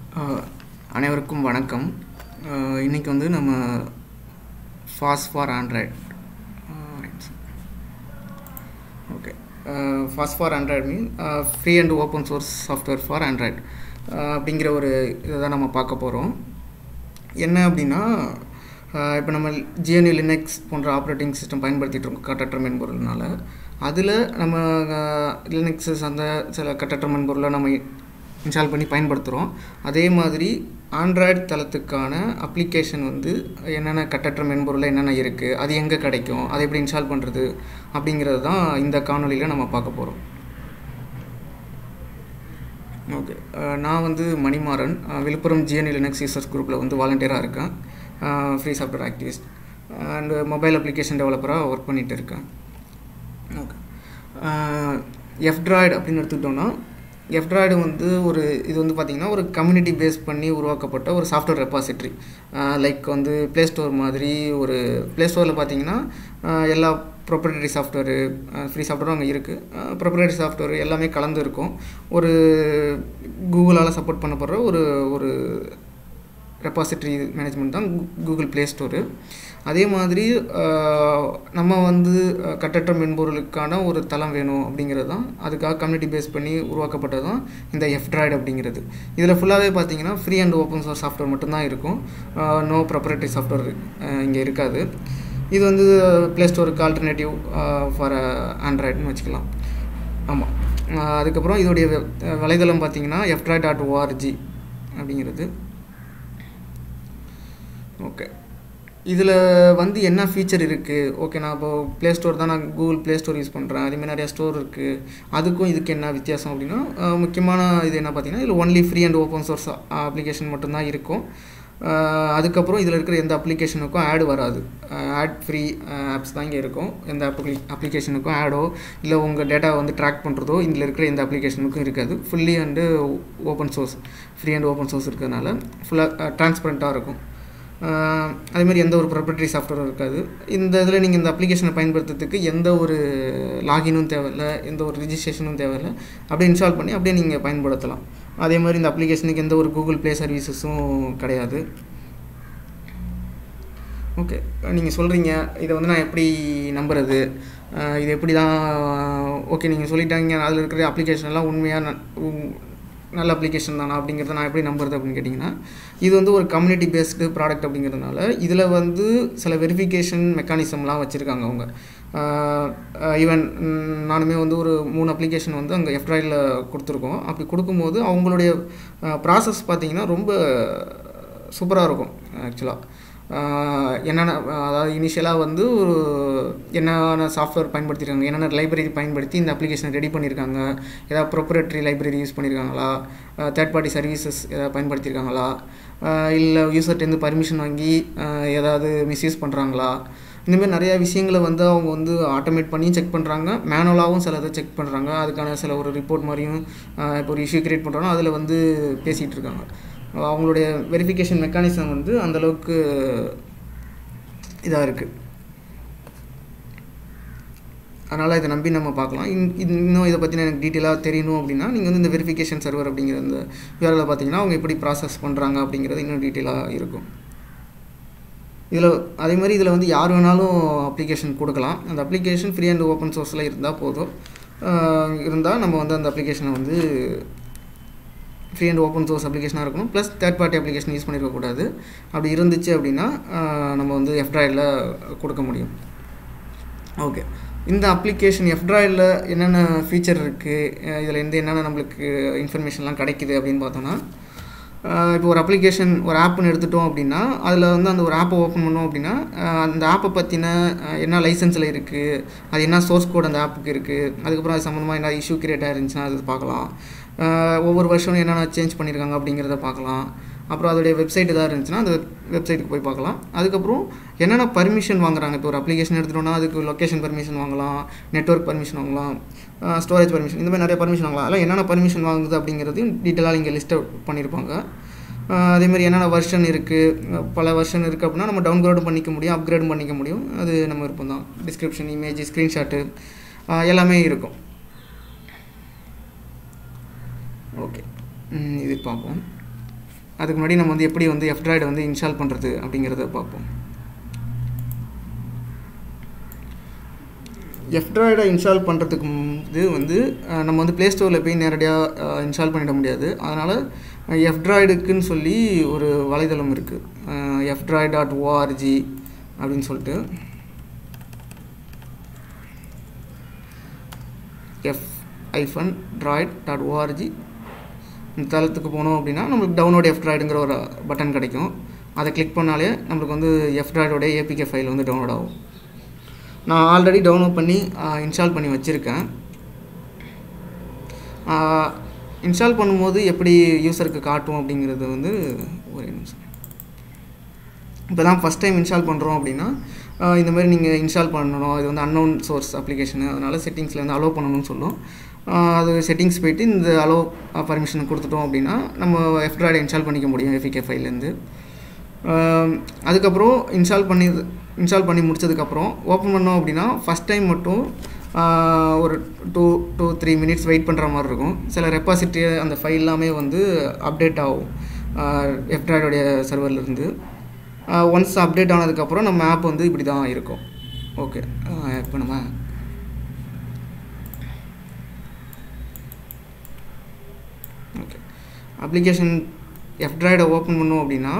ஆஹ் அனைவருக்கும் வணக்கம் ஆஹ் இன்னைக்கு வந்து நம்ம fast for Android okay fast for Android mean free and open source software for Android அப்படிங்கிற ஒரு இதை தான் நம்ம பார்க்க போகிறோம் என்ன அப்படின்னா இப்போ நம்ம ஜிஎன்யூ லினக்ஸ் போன்ற ஆப்ரேட்டிங் சிஸ்டம் பயன்படுத்திட்டு இருக்கோம் கட்டற்ற மென்பொருள்னால அதில் நம்ம லினக்ஸஸ் அந்த சில கட்டற்ற மென்பொருளை நம்ம இன்ஸ்டால் பண்ணி பயன்படுத்துகிறோம் அதே மாதிரி ஆண்ட்ராய்டு தளத்துக்கான அப்ளிகேஷன் வந்து என்னென்ன கட்டற்ற மென்பொருளில் என்னென்ன இருக்குது அது எங்கே கிடைக்கும் அதை எப்படி இன்ஸ்டால் பண்ணுறது அப்படிங்கிறது தான் இந்த காணொலியில் நம்ம பார்க்க போகிறோம் ஓகே நான் வந்து மணிமாறன் அஹ் விழுப்புரம் ஜிஎன்இ லினக்ஸ் யூசர்ஸ் குரூப்பில் வந்து வாலண்டியராக இருக்கேன் free software activist and mobile application டெவலப்பராக ஒர்க் பண்ணிகிட்டு இருக்கேன் ஓகே எஃப்ட்ராய்டு அப்படின்னு எடுத்துக்கிட்டோம்னா எஃப்ட்ராய்டு வந்து ஒரு இது வந்து பார்த்திங்கன்னா ஒரு கம்யூனிட்டி பேஸ் பண்ணி உருவாக்கப்பட்ட ஒரு சாஃப்ட்வேர் ரெப்பாசிட்ரி லைக் வந்து ப்ளே ஸ்டோர் மாதிரி ஒரு ப்ளே ஸ்டோரில் பார்த்தீங்கன்னா எல்லா ப்ரொப்ரேட்டரி சாஃப்ட்வேரு ஃப்ரீ சாஃப்ட்வேரும் அங்கே இருக்குது ப்ரொப்ரேட்டரி சாஃப்ட்வேர் எல்லாமே கலந்து இருக்கும் ஒரு கூகுளால் சப்போர்ட் பண்ணப்படுற ஒரு ஒரு ரெப்பாசிட்ரி மேனேஜ்மெண்ட் தான் கூகுள் ப்ளே ஸ்டோரு அதே மாதிரி நம்ம வந்து கட்டற்ற மென்பொருளுக்கான ஒரு தளம் வேணும் அப்படிங்கிறது தான் அதுக்காக கம்யூனிட்டி பேஸ் பண்ணி உருவாக்கப்பட்டது தான் இந்த எஃப்ட்ராய்டு அப்படிங்கிறது இதில் ஃபுல்லாகவே பார்த்தீங்கன்னா free and open source software மட்டும்தான் இருக்கும் நோ ப்ரொப்ரேட்டரி சாஃப்ட்வேர் இங்கே இருக்காது இது வந்து ப்ளே ஸ்டோருக்கு ஆல்டர்னேட்டிவ் ஃபார் ஆண்ட்ராய்டுன்னு வச்சுக்கலாம் ஆமாம் அதுக்கப்புறம் இதோடைய வலைதளம் பார்த்தீங்கன்னா எஃப்ட்ராய்ட் டாட் ஓஆர்ஜி அப்படிங்கிறது ஓகே இதில் வந்து என்ன ஃபீச்சர் இருக்குது ஓகே நான் இப்போ ப்ளே ஸ்டோர் தான் நான் கூகுள் ப்ளே ஸ்டோர் யூஸ் பண்ணுறேன் அதேமாதிரி நிறையா ஸ்டோர் இருக்குது அதுக்கும் இதுக்கு என்ன வித்தியாசம் அப்படின்னா முக்கியமான இது என்ன பார்த்தீங்கன்னா இதில் only free and open source application மட்டும்தான் இருக்கும் அதுக்கப்புறம் இதில் இருக்கிற எந்த அப்ளிகேஷனுக்கும் ஆட் வராது ஆட் ஃப்ரீ ஆப்ஸ் தான் இங்கே இருக்கும் எந்த அப்ளி அப்ளிகேஷனுக்கும் ஆடோ இல்லை உங்கள் டேட்டா வந்து ட்ராக் பண்ணுறதோ இதில் இருக்கிற எந்த அப்ளிகேஷனுக்கும் இருக்காது fully and open source free and open source இருக்கிறதுனால ஃபுல்லாக ட்ரான்ஸ்பரண்ட்டாக இருக்கும் அதேமாதிரி எந்த ஒரு ப்ரொப்ரேட்டரி சாஃப்ட்வேரும் இருக்காது இந்த இதில் நீங்கள் இந்த அப்ளிகேஷனை பயன்படுத்துறதுக்கு எந்த ஒரு லாகினும் தேவையில்லை எந்த ஒரு ரிஜிஸ்ட்ரேஷனும் தேவையில்லை அப்படியே இன்ஸ்டால் பண்ணி அப்படியே நீங்கள் பயன்படுத்தலாம் அதே மாதிரி இந்த அப்ளிகேஷனுக்கு எந்த ஒரு கூகுள் ப்ளே சர்வீசஸும் கிடையாது ஓகே நீங்கள் சொல்கிறீங்க இதை வந்து நான் எப்படி நம்புறது இது எப்படி தான் ஓகே நீங்கள் சொல்லிட்டாங்க அதில் இருக்கிற அப்ளிகேஷன்லாம் உண்மையாக நல்ல அப்ளிகேஷன் தானா அப்படிங்கிறத நான் எப்படி நம்புறது அப்படின்னு கேட்டிங்கன்னா இது வந்து ஒரு கம்யூனிட்டி பேஸ்டு ப்ராடக்ட் அப்படிங்கிறதுனால இதில் வந்து சில வெரிஃபிகேஷன் மெக்கானிசம்லாம் வச்சுருக்காங்க அவங்க ஈவன் நானுமே வந்து ஒரு மூணு அப்ளிகேஷன் வந்து அங்கே எஃப்ட்ராய்டில் கொடுத்துருக்கோம் அப்படி கொடுக்கும்போது அவங்களுடைய ப்ராசஸ் பார்த்திங்கன்னா ரொம்ப சூப்பராக இருக்கும் ஆக்சுவலாக என்னென்ன அதாவது இனிஷியலாக வந்து ஒரு என்னென்ன சாஃப்ட்வேர் பயன்படுத்தியிருக்காங்க என்னென்ன லைப்ரரி பயன்படுத்தி இந்த அப்ளிகேஷனை ரெடி பண்ணியிருக்காங்க ஏதாவது ப்ரொப்ரேட்டரி லைப்ரரி யூஸ் பண்ணியிருக்காங்களா தேர்ட் பார்ட்டி சர்வீசஸ் ஏதாவது பயன்படுத்தியிருக்காங்களா இல்லை யூசர்ட்டேருந்து பர்மிஷன் வாங்கி ஏதாவது மிஸ்யூஸ் பண்ணுறாங்களா இந்தமாதிரி நிறையா விஷயங்களை வந்து அவங்க வந்து ஆட்டோமேட் பண்ணி செக் பண்ணுறாங்க மேனுவலாகவும் சில இதை செக் பண்ணுறாங்க அதுக்கான சில ஒரு ரிப்போர்ட் மாதிரியும் இப்போ ஒரு இஷ்யூ கிரியேட் பண்ணுறோன்னா அதில் வந்து பேசிகிட்டு இருக்காங்க அவங்களுடைய வெரிஃபிகேஷன் மெக்கானிசம் வந்து அந்தளவுக்கு இதாக இருக்குது அதனால் இதை நம்பி நம்ம பார்க்கலாம் இன்னும் இதை பற்றின எனக்கு டீட்டெயிலாக தெரியணும் அப்படின்னா நீங்கள் வந்து இந்த வெரிஃபிகேஷன் சர்வர் அப்படிங்கிற இந்த விவரில் பார்த்தீங்கன்னா அவங்க எப்படி ப்ராசஸ் பண்ணுறாங்க அப்படிங்கிறது இன்னும் டீட்டெயிலாக இருக்கும் இதில் அதே மாதிரி இதில் வந்து யார் வேணாலும் அப்ளிகேஷன் கொடுக்கலாம் அந்த அப்ளிகேஷன் ஃப்ரீ அண்ட் ஓப்பன் சோர்ஸில் இருந்தால் போதும் இருந்தால் நம்ம வந்து அந்த அப்ளிகேஷனை வந்து ஃப்ரீ அண்ட் ஓப்பன் சோர்ஸ் அப்ளிகேஷனாக இருக்கணும் plus third party application use பண்ணியிருக்கக்கூடாது அப்படி இருந்துச்சு அப்படின்னா நம்ம வந்து எஃப்ட்ராய்டில் கொடுக்க முடியும் ஓகே இந்த அப்ளிகேஷன் எஃப்ட்ராய்டில் என்னென்ன ஃபீச்சர் இருக்குது இதில் இருந்து என்னென்ன நம்மளுக்கு இன்ஃபர்மேஷன்லாம் கிடைக்குது அப்படின்னு பார்த்தோன்னா இப்போ ஒரு அப்ளிகேஷன் ஒரு ஆப்னு எடுத்துட்டோம் அப்படின்னா அதில் வந்து அந்த ஒரு ஆப்பை ஓப்பன் பண்ணோம் அப்படின்னா அந்த ஆப்பை பற்றின என்ன லைசன்ஸில் இருக்குது அது என்ன சோர்ஸ் கோட் அந்த ஆப்புக்கு இருக்குது அதுக்கப்புறம் அது சம்மந்தமாக என்ன இஷ்யூ கிரியேட் ஆயிருந்துச்சுன்னா அது பார்க்கலாம் ஒவ்வொரு வருஷம் என்னென்ன சேஞ்ச் பண்ணியிருக்காங்க அப்படிங்கிறத பார்க்கலாம் அப்புறம் அதோடைய வெப்சைட் எதாவது இருந்துச்சுன்னா அந்த வெப்சைட்டுக்கு போய் பார்க்கலாம் அதுக்கப்புறம் என்னென்ன பர்மிஷன் வாங்குறாங்க இப்போ ஒரு அப்ளிகேஷன் எடுத்துட்டோம்னா அதுக்கு லொக்கேஷன் பர்மிஷன் வாங்கலாம் நெட்ஒர்க் பர்மிஷன் வாங்கலாம் ஸ்டோரேஜ் பர்மிஷன் இந்த மாதிரி நிறைய பர்மிஷன் வாங்கலாம் அதெல்லாம் என்னென்ன பர்மிஷன் வாங்குது அப்படிங்கிறதையும் டீட்டெயிலாக இங்கே லிஸ்ட் பண்ணியிருப்பாங்க அதேமாதிரி என்னென்ன வெர்ஷன் இருக்குது பல வெர்ஷன் இருக்குது அப்படின்னா நம்ம டவுன்கிரேடும் பண்ணிக்க முடியும் அப்கிரேடும் பண்ணிக்க முடியும் அது நம்ம விருப்பம் தான் டிஸ்கிரிப்ஷன் இமேஜ் ஸ்க்ரீன்ஷாட்டு எல்லாமே இருக்கும் ஓகே இது பார்ப்போம் அதுக்கு முன்னாடி நம்ம வந்து எப்படி வந்து எஃப்ட்ராய்டை வந்து இன்ஸ்டால் பண்ணுறது அப்படிங்கிறத பார்ப்போம் எஃப்ட்ராய்டை இன்ஸ்டால் பண்ணுறதுக்கு இது வந்து அஹ், நம்ம வந்து ப்ளே ஸ்டோரில் போய் நேரடியாக இன்ஸ்டால் பண்ணிட முடியாது அதனால் எஃப்ட்ராய்டுக்குன்னு சொல்லி ஒரு வலைதளம் இருக்குது எஃப்ட்ராய்ட் டாட் ஓஆர்ஜி அப்படின்னு சொல்லிட்டு எஃப் ஐஃபன் ட்ராய்ட் டாட் ஓஆர்ஜி இந்த தளத்துக்கு போனோம் அப்படின்னா நம்மளுக்கு டவுன்லோட் எஃப்ட்ராய்டுங்கிற ஒரு பட்டன் கிடைக்கும் அதை கிளிக் பண்ணாலே நம்மளுக்கு வந்து எஃப்ட்ராய்டோட ஏபிகே ஃபைல் வந்து டவுன்லோட் ஆகும் நான் ஆல்ரெடி டவுன்லோட் பண்ணி இன்ஸ்டால் பண்ணி வச்சுருக்கேன் இன்ஸ்டால் பண்ணும்போது எப்படி யூசருக்கு காட்டும் அப்படிங்கிறது வந்து ஒரு நிமிஷம் இப்போ தான் ஃபஸ்ட் டைம் இன்ஸ்டால் பண்ணுறோம் அப்படின்னா ஆஹ் இந்த மாதிரி நீங்கள் இன்ஸ்டால் பண்ணணும் இது வந்து அன்னோன் சோர்ஸ் அப்ளிகேஷனு அதனால் செட்டிங்ஸில் வந்து அலோவ் பண்ணணும்னு சொல்லும் ஆஹ் அது செட்டிங்ஸ் போயிட்டு இந்த அலோவ் பர்மிஷன் கொடுத்துட்டோம் அப்படின்னா நம்ம எஃப்ட்ராய்டை இன்ஸ்டால் பண்ணிக்க முடியும் எஃபிகே ஃபைல்லேருந்து அதுக்கப்புறம் இன்ஸ்டால் பண்ணி இன்ஸ்டால் பண்ணி முடிச்சதுக்கப்புறம் ஓப்பன் பண்ணோம் அப்படின்னா ஃபஸ்ட் டைம் மட்டும் ஆஹ் ஒரு two two three minutes wait பண்ணுற மாதிரி இருக்கும் சில ரெப்பாசிட்டி அந்த ஃபைல் எல்லாமே வந்து அப்டேட் ஆகும் எஃப்ட்ராய்டோடைய சர்வர்லேருந்து ஒன்ஸ் அப்டேட் ஆனதுக்கப்புறம் நம்ம ஆப் வந்து இப்படி தான் இருக்கும் ஓகே இப்போ நம்ம ஓகே அப்ளிகேஷன் எஃப்ட்ராய்டை ஓப்பன் பண்ணோம் அப்படின்னா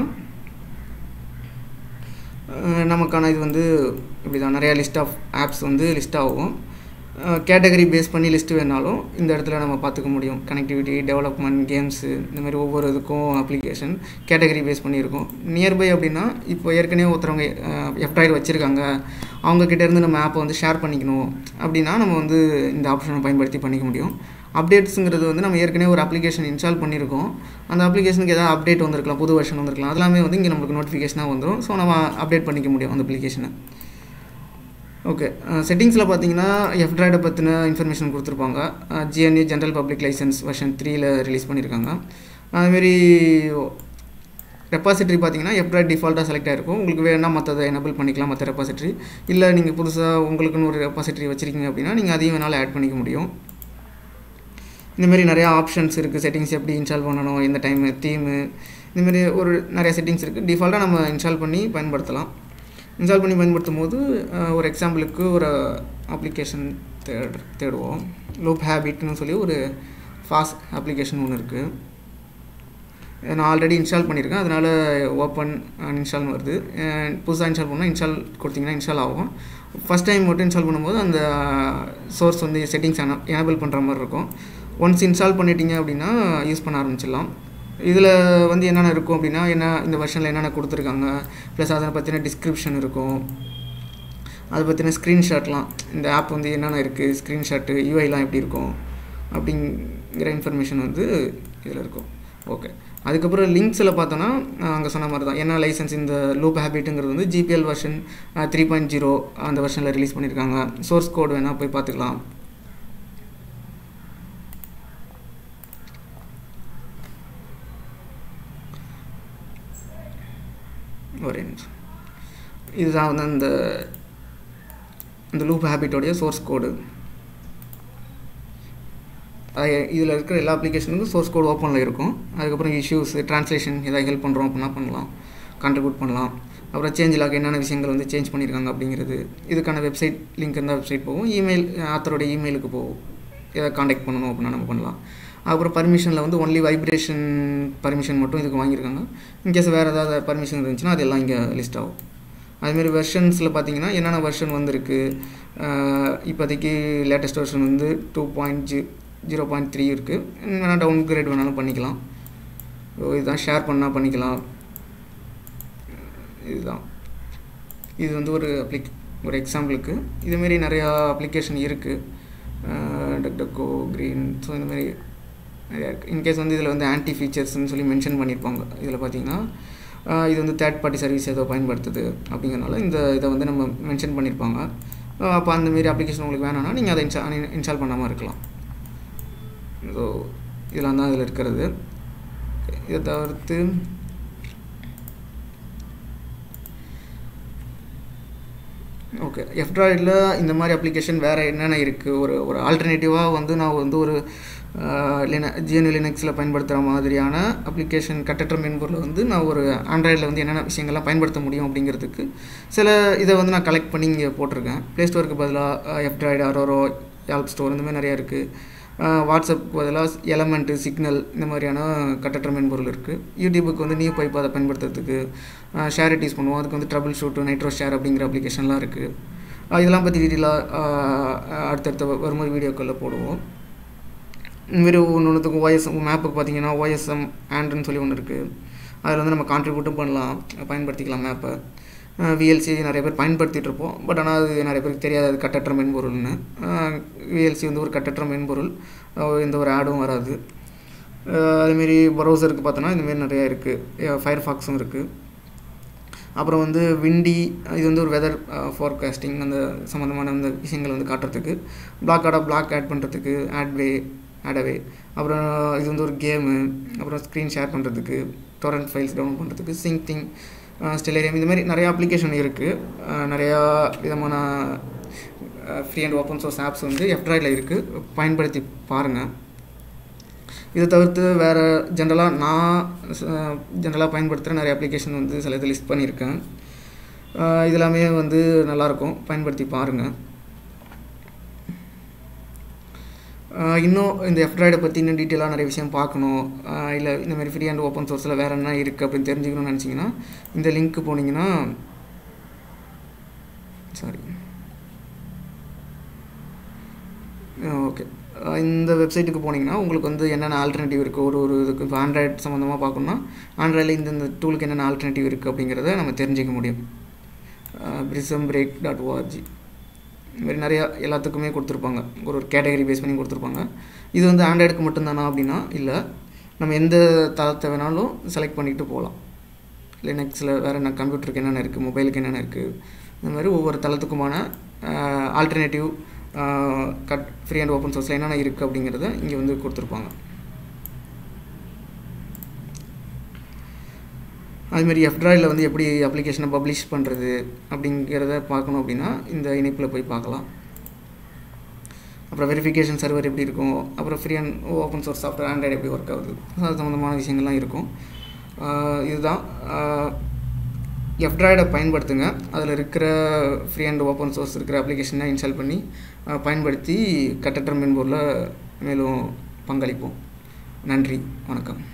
அஹ் நமக்கான இது வந்து இப்படி தான் நிறையா லிஸ்ட் ஆஃப் ஆப்ஸ் வந்து லிஸ்ட் ஆகும் கேட்டகரி பேஸ் பண்ணி லிஸ்ட்டு வேணாலும் இந்த இடத்துல நம்ம பார்த்துக்க முடியும் கனெக்டிவிட்டி டெவலப்மெண்ட் கேம்ஸு இந்த மாதிரி ஒவ்வொரு இதுக்கும் அப்ளிகேஷன் கேட்டகரி பேஸ் பண்ணியிருக்கோம் நியர்பை அப்படின்னா இப்போ ஏற்கனவே ஒருத்தவங்க எஃப்ட்ராய்டு வச்சுருக்காங்க அவங்கக்கிட்ட இருந்து நம்ம ஆப்பை வந்து ஷேர் பண்ணிக்கணும் அப்படின்னா நம்ம வந்து இந்த ஆப்ஷனை பயன்படுத்தி பண்ணிக்க முடியும் அப்டேட்ஸுங்கிறது வந்து நம்ம ஏற்கனவே ஒரு அப்ளிகேஷன் இன்ஸ்டால் பண்ணியிருக்கோம் அந்த அப்ளிகேஷனுக்கு ஏதாவது அப்டேட் வந்திருக்கலாம் புது வெர்ஷன் வந்திருக்கலாம் அதெல்லாமே வந்து இங்கே நம்மளுக்கு நோட்டிஃபிகேஷனாக வந்துடும் ஸோ நம்ம அப்டேட் பண்ணிக்க முடியும் அந்த அப்ளிகேஷனை ஓகே செட்டிங்ஸில் பார்த்தீங்கன்னா எஃப்ட்ராய்டை பற்றின இன்ஃபர்மேஷன் கொடுத்துருப்பாங்க GNU general public license version த்ரீல ரிலீஸ் பண்ணியிருக்காங்க அதுமாரி ரெப்பாசிட்டரி பார்த்தீங்கன்னா எஃப்ட்ராய்ட் டிஃபால்ட்டாக செலக்ட் ஆகிருக்கும் உங்களுக்கு வேணால் மற்றதை எனபிள் பண்ணிக்கலாம் மற்ற ரெப்பாசிட்டரி இல்லை நீங்கள் புதுசாக உங்களுக்குன்னு ஒரு ரெப்பாசிட்டரி வச்சுருக்கீங்க அப்படின்னா நீங்கள் அதையும் வேணாலும் ஆட் பண்ணிக்க முடியும் இந்தமாரி நிறையா ஆப்ஷன்ஸ் இருக்குது செட்டிங்ஸ் எப்படி இன்ஸ்டால் பண்ணணும் எந்த டைமு தீமு இந்தமாரி ஒரு நிறைய செட்டிங்ஸ் இருக்குது டிஃபால்ட்டாக நம்ம இன்ஸ்டால் பண்ணி பயன்படுத்தலாம் இன்ஸ்டால் பண்ணி பயன்படுத்தும் போது அஹ், ஒரு எக்ஸாம்பிளுக்கு ஒரு அப்ளிகேஷன் தேடு தேடுவோம் லூப் ஹேபிட்னு சொல்லி ஒரு ஃபாஸ்ட் அப்ளிகேஷன் ஒன்று இருக்குது நான் ஆல்ரெடி இன்ஸ்டால் பண்ணியிருக்கேன் அதனால் ஓப்பன் இன்ஸ்டால்னு வருது புதுசாக இன்ஸ்டால் பண்ணால் இன்ஸ்டால் கொடுத்தீங்கன்னா இன்ஸ்டால் ஆகும் ஃபஸ்ட் டைம் மட்டும் இன்ஸ்டால் பண்ணும்போது அந்த சோர்ஸ் வந்து செட்டிங்ஸ் எனபிள் பண்ணுற மாதிரி இருக்கும் ஒன்ஸ் இன்ஸ்டால் பண்ணிட்டீங்க அப்படின்னா யூஸ் பண்ண ஆரம்பிச்சிடலாம் இதில் வந்து என்னென்ன இருக்கும் அப்படின்னா என்ன இந்த வருஷனில் என்னென்ன கொடுத்துருக்காங்க ப்ளஸ் அதை பற்றின டிஸ்கிரிப்ஷன் இருக்கும் அதை பற்றின ஸ்க்ரீன்ஷாட்லாம் இந்த ஆப் வந்து என்னென்ன இருக்குது ஸ்க்ரீன்ஷாட்டு யூஐலாம் எப்படி இருக்கும் அப்படிங்கிற இன்ஃபர்மேஷன் வந்து இதில் இருக்கும் ஓகே அதுக்கப்புறம் லிங்க்ஸில் பார்த்தோன்னா அங்கே சொன்ன மாதிரி தான் என்ன லைசன்ஸ் இந்த லூப் ஹேபிட்டுங்கிறது வந்து GPL version three point zero அந்த வெர்ஷனில் ரிலீஸ் பண்ணியிருக்காங்க சோர்ஸ் கோட் வேணால் போய் பார்த்துக்கலாம் ஒரே நிமிஷம் இதுதான் வந்து அந்த இந்த லூப் ஹேபிட்டோடைய சோர்ஸ் கோடு இதில் இருக்கிற எல்லா அப்ளிகேஷனுக்கும் சோர்ஸ் கோட் ஓப்பனில் இருக்கும் அதுக்கப்புறம் இஷ்யூஸ் ட்ரான்ஸ்லேஷன் ஏதாவது ஹெல்ப் பண்ணுறோம் அப்படின்னா பண்ணலாம் கான்ட்ரிபியூட் பண்ணலாம் அப்புறம் சேஞ்ச் லாக் என்னென்ன விஷயங்கள் வந்து சேஞ்ச் பண்ணியிருக்காங்க அப்படிங்கிறது இதுக்கான வெப்சைட் லிங்க் இருந்தால் வெப்சைட் போகும் இமெயில் ஆத்தரோட இமெயிலுக்கு போகும் ஏதாவது காண்டாக்ட் பண்ணணும் அப்படின்னா நம்ம பண்ணலாம் அப்புறம் பர்மிஷனில் வந்து ஒன்லி வைப்ரேஷன் பர்மிஷன் மட்டும் இதுக்கு வாங்கியிருக்காங்க இன்கேஸ் வேறு ஏதாவது பர்மிஷன் இருந்துச்சுன்னா அதெல்லாம் இங்கே லிஸ்ட் ஆகும் அதுமாரி வெர்ஷன்ஸில் பார்த்தீங்கன்னா என்னென்ன வெர்ஷன் வந்திருக்கு இப்போதைக்கு லேட்டஸ்ட் வெர்ஷன் வந்து டூ பாயிண்ட் ஜி ஜீரோ பாயிண்ட் த்ரீ இருக்குது வேணால் டவுன் கிரேட் வேணாலும் பண்ணிக்கலாம் ஸோ இதுதான் ஷேர் பண்ணால் பண்ணிக்கலாம் இதுதான் இது வந்து ஒரு அப்ளிக் ஒரு எக்ஸாம்பிளுக்கு இதுமாரி நிறையா அப்ளிகேஷன் இருக்குது டக்டக்கோ க்ரீன் ஸோ இந்தமாரி நிறையா இருக்குது இன்கேஸ் வந்து இதில் வந்து ஆன்டி ஃபீச்சர்ஸ்னு சொல்லி மென்ஷன் பண்ணியிருப்பாங்க இதில் பார்த்தீங்கன்னா இது வந்து தேர்ட் பார்ட்டி சர்வீஸ் ஏதோ பயன்படுத்துது அப்படிங்கிறனால இந்த இதை வந்து நம்ம மென்ஷன் பண்ணியிருப்பாங்க அப்போ அந்தமாரி அப்ளிகேஷன் உங்களுக்கு வேணும்னா நீங்கள் அதை இன்ஸ்டா இன்ஸ்டால் பண்ணாமல் இருக்கலாம் ஸோ இதெல்லாம் தான் இதில் இருக்கிறது இதை தவிர்த்து ஓகே எஃப்ட்ராய்டில் இந்த மாதிரி அப்ளிகேஷன் வேறு என்னென்ன இருக்குது ஒரு ஒரு ஆல்டர்னேட்டிவாக வந்து நான் வந்து ஒரு லின ஜிஎன்யூ லினக்ஸில் பயன்படுத்துகிற மாதிரியான அப்ளிகேஷன் கட்டற்ற மென்பொருளை வந்து நான் ஒரு ஆண்ட்ராய்டில் வந்து என்னென்ன விஷயங்கள்லாம் பயன்படுத்த முடியும் அப்படிங்கிறதுக்கு சில இதை வந்து நான் கலெக்ட் பண்ணி இங்கே போட்டிருக்கேன் ப்ளே ஸ்டோருக்கு பதிலாக எஃப்ட்ராய்டு அரோரோ யால்ப் ஸ்டோர் இந்த மாதிரி நிறையா இருக்குது வாட்ஸ்அப்புக்கு பதிலாக எலமெண்ட்டு சிக்னல் இந்த மாதிரியான கட்டற்ற மென்பொருள் இருக்குது யூடியூபுக்கு வந்து நியூ பைப் அதை பயன்படுத்துறதுக்கு ஷேரிட்டிஸ் பண்ணுவோம் அதுக்கு வந்து ட்ரபிள் ஷூட்டு நைட்ரோ ஷேர் அப்படிங்கிற அப்ளிகேஷன்லாம் இருக்குது இதெல்லாம் பற்றி டீட்டெயிலாக அடுத்தடுத்த வரும்போது வீடியோக்களில் போடுவோம் இதுமாரி ஒன்று ஒன்றுத்துக்கும் ஓஎஸ்எம் மேப்புக்கு பார்த்தீங்கன்னா ஓஎஸ்எம் ஆண்ட்னு சொல்லி ஒன்று இருக்குது அதில் வந்து நம்ம கான்ட்ரிபியூட்டும் பண்ணலாம் பயன்படுத்திக்கலாம் மேப்பை விஎல்சி நிறைய பேர் பயன்படுத்திகிட்டு இருப்போம் பட் ஆனால் அது நிறைய பேருக்கு தெரியாது அது கட்டற்ற மென்பொருள்னு விஎல்சி வந்து ஒரு கட்டற்ற மென்பொருள் எந்த ஒரு ஆடும் வராது அதுமாரி ப்ரௌசருக்கு பார்த்தோன்னா இந்தமாரி நிறையா இருக்குது ஃபயர் ஃபாக்ஸும் இருக்குது அப்புறம் வந்து விண்டி இது வந்து ஒரு வெதர் ஃபோர்காஸ்டிங் அந்த சம்மந்தமான அந்த விஷயங்கள் வந்து காட்டுறதுக்கு பிளாக் ஆடாக பிளாக் ஆட் பண்ணுறதுக்கு ஆட்வே ஆடவே அப்புறம் இது வந்து ஒரு கேமு அப்புறம் ஸ்க்ரீன் ஷேர் பண்ணுறதுக்கு டொரண்ட் ஃபைல்ஸ் டவுன்லோட் பண்ணுறதுக்கு சிங் திங் ஸ்டெலேரியம் இந்த மாதிரி நிறையா அப்ளிகேஷன் இருக்குது நிறையா விதமான free and open source apps வந்து எஃப்ட்ராய்டில் இருக்குது பயன்படுத்தி பாருங்கள் இதை தவிர்த்து வேறு ஜென்ரலாக நான் ஜென்ரலாக பயன்படுத்துகிற நிறைய அப்ளிகேஷன் வந்து சில இது லிஸ்ட் பண்ணியிருக்கேன் இது எல்லாமே வந்து நல்லாயிருக்கும் பயன்படுத்தி பாருங்கள் இன்னும் இந்த எஃப்ட்ராய்டை பற்றி இன்னும் டீட்டெயிலாக நிறைய விஷயம் பார்க்கணும் இல்லை இந்த மாதிரி ஃப்ரீ அண்ட் ஓப்பன் சோர்ஸில் வேறு என்ன இருக்குது அப்படின்னு தெரிஞ்சுக்கணும்னு நினச்சிங்கன்னா இந்த லிங்க்கு போனீங்கன்னா சாரி ஓகே இந்த வெப்சைட்டுக்கு போனீங்கன்னா உங்களுக்கு வந்து என்னென்ன ஆல்டர்னேட்டிவ் இருக்குது ஒரு ஒரு இதுக்கு இப்போ ஆண்ட்ராய்ட் சம்மந்தமாக பார்க்கணுன்னா ஆண்ட்ராய்டில் இந்த இந்த டூலுக்கு என்னென்ன ஆல்டர்னேட்டிவ் இருக்குது அப்படிங்கிறத நம்ம தெரிஞ்சிக்க முடியும் பிரிசம் பிரேக் டாட் ஓஆர்ஜி இதுமாரி நிறையா எல்லாத்துக்குமே கொடுத்துருப்பாங்க ஒரு ஒரு கேட்டகரி பேஸ் பண்ணி கொடுத்துருப்பாங்க இது வந்து ஆண்ட்ராய்டுக்கு மட்டும்தானா அப்படின்னா இல்லை நம்ம எந்த தளத்தை வேணாலும் செலக்ட் பண்ணிட்டு போகலாம் லினக்ஸில் வேறு என்ன கம்ப்யூட்டருக்கு என்னென்ன இருக்குது மொபைலுக்கு என்னென்ன இருக்குது இந்த மாதிரி ஒவ்வொரு தளத்துக்குமான ஆல்டர்னேட்டிவ் கட் ஃப்ரீ அண்ட் ஓப்பன் சோர்ஸில் என்னென்ன இருக்குது அப்படிங்கிறத இங்கே வந்து கொடுத்துருப்பாங்க அதுமாரி எஃப்ட்ராய்டில் வந்து எப்படி அப்ளிகேஷனை பப்ளிஷ் பண்ணுறது அப்படிங்கிறத பார்க்கணும் அப்படின்னா இந்த இணைப்பில் போய் பார்க்கலாம் அப்புறம் வெரிஃபிகேஷன் சர்வர் எப்படி இருக்கும் அப்புறம் free and open source software Android எப்படி ஒர்க் ஆகுது அது சம்மந்தமான விஷயங்கள்லாம் இருக்கும் இதுதான் எஃப்ட்ராய்டை பயன்படுத்துங்க அதில் இருக்கிற ஃப்ரீ அண்ட் ஓப்பன் சோர்ஸ் இருக்கிற அப்ளிகேஷனை இன்ஸ்டால் பண்ணி பயன்படுத்தி கட்டற்ற மென்பொருளை மேலும் பங்களிப்போம் நன்றி வணக்கம்